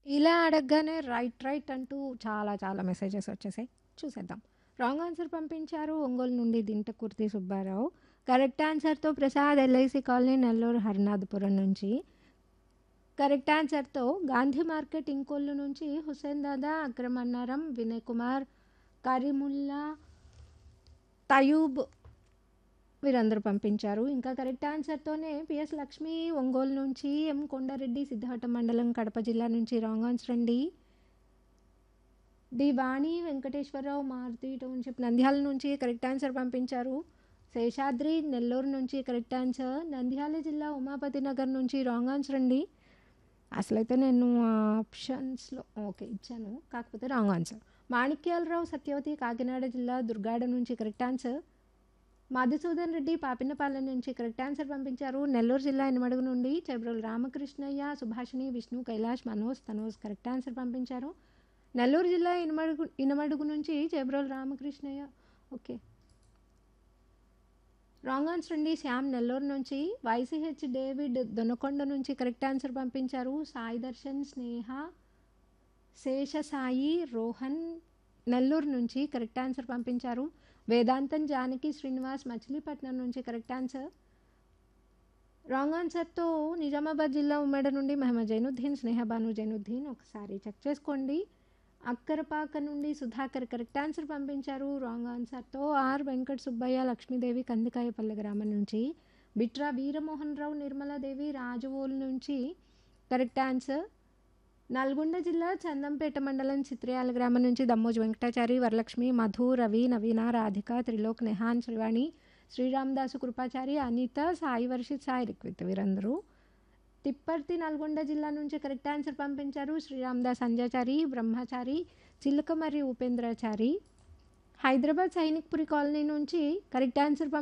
ఇలా అడగగానే right, right అంటూ చాలా చాలా మెసేజెస్ వచ్చేసాయి. చూసేద్దాం. రాంగ్ ఆన్సర్ పంపించారు ఒంగోలు నుండి దింటకుర్తి సుబ్బారావు. కరెక్ట్ ఆన్సర్‌తో ప్రసాద్ ఎల్ఐసి కాలనీ నెల్లూరు హరినాథపురం నుంచి. కరెక్ట్ ఆన్సర్‌తో గాంధీ మార్కెట్ ఇంకొల్లు నుంచి హుస్సేన్ దాదా, అక్రమ్ అన్నారం, వినయ్ కుమార్, కరీముల్లా, తయూబ్ వీరందరూ పంపించారు. ఇంకా కరెక్ట్ ఆన్సర్‌తోనే పిఎస్ లక్ష్మి ఒంగోలు నుంచి, ఎం కొండారెడ్డి సిద్దిహట్ట మండలం కడప జిల్లా నుంచి రాంగ్ ఆన్సర్ అండి. డి వాణి వెంకటేశ్వరరావు మారుతి టౌన్‌షిప్ నంద్యాల నుంచి కరెక్ట్ ఆన్సర్ పంపించారు. శేషాద్రి నెల్లూరు నుంచి కరెక్ట్ ఆన్సర్. నంద్యాల జిల్లా ఉమాపతి నగర్ నుంచి రాంగ్ ఆన్సర్ అండి. అసలైతే నేను ఆప్షన్స్‌లో ఓకే ఇచ్చాను. కాకపోతే రాంగ్ ఆన్సర్. మాణిక్యాలరావు సత్యవతి కాకినాడ జిల్లా దుర్గాడ నుంచి కరెక్ట్ ఆన్సర్. మధుసూదన్ రెడ్డి పాపినపాలెం నుంచి కరెక్ట్ ఆన్సర్ పంపించారు. నెల్లూరు జిల్లా ఇనమడుగు నుండి చెబ్రోలు రామకృష్ణయ్య, సుభాషిణి, విష్ణు, కైలాష్, మనోజ్, తనోజ్ కరెక్ట్ ఆన్సర్ పంపించారు. నెల్లూరు జిల్లా ఇనమడుగు ఇనమడుగు నుంచి Chebrolu Ramakrishnaiah okay. Wrong answer అండి. శ్యామ్ నెల్లూరు నుంచి, వైసీహెచ్ డేవిడ్ దొనకొండ నుంచి కరెక్ట్ ఆన్సర్ పంపించారు. సాయి దర్శన్, స్నేహ, శేషసాయి, రోహన్ నెల్లూరు నుంచి కరెక్ట్ ఆన్సర్ పంపించారు. వేదాంతం జానకి శ్రీనివాస్ మచిలీపట్నం నుంచి కరెక్ట్ ఆన్సర్. రాంగ్ ఆన్సర్‌తో నిజామాబాద్ జిల్లా ఉమ్మడి నుండి మహమ్మద్ జైనుద్దీన్, స్నేహ బాను జైనుద్దీన్ ఒకసారి చెక్ చేసుకోండి. అక్కరపాక నుండి సుధాకర్ కరెక్ట్ ఆన్సర్ పంపించారు. రాంగ్ ఆన్సర్‌తో ఆర్ వెంకట సుబ్బయ్య, లక్ష్మీదేవి కందికాయపల్లె గ్రామం నుంచి. బిట్రా వీరమోహన్ రావు, నిర్మలాదేవి రాజవోలు నుంచి కరెక్ట్ ఆన్సర్. నల్గొండ జిల్లా చందంపేట మండలం చిత్రయాల గ్రామం నుంచి దమ్మోజు వెంకటాచారి, వరలక్ష్మి, మధు, రవి, నవీన, రాధిక, త్రిలోక్, నెహాన్, శ్రీవాణి, శ్రీరామదాసు కృపాచారి, అనిత, సాయి వర్షిత్, సాయి రిక్విత్ వీరందరూ. తిప్పర్తి నల్గొండ జిల్లా నుంచి కరెక్ట్ ఆన్సర్ పంపించారు. శ్రీరామదాస్ అంజాచారి, బ్రహ్మచారి, చిలుక మరియు ఉపేంద్రాచారి. హైదరాబాద్ సైనిక్పురి కాలనీ నుంచి కరెక్ట్ ఆన్సర్ పం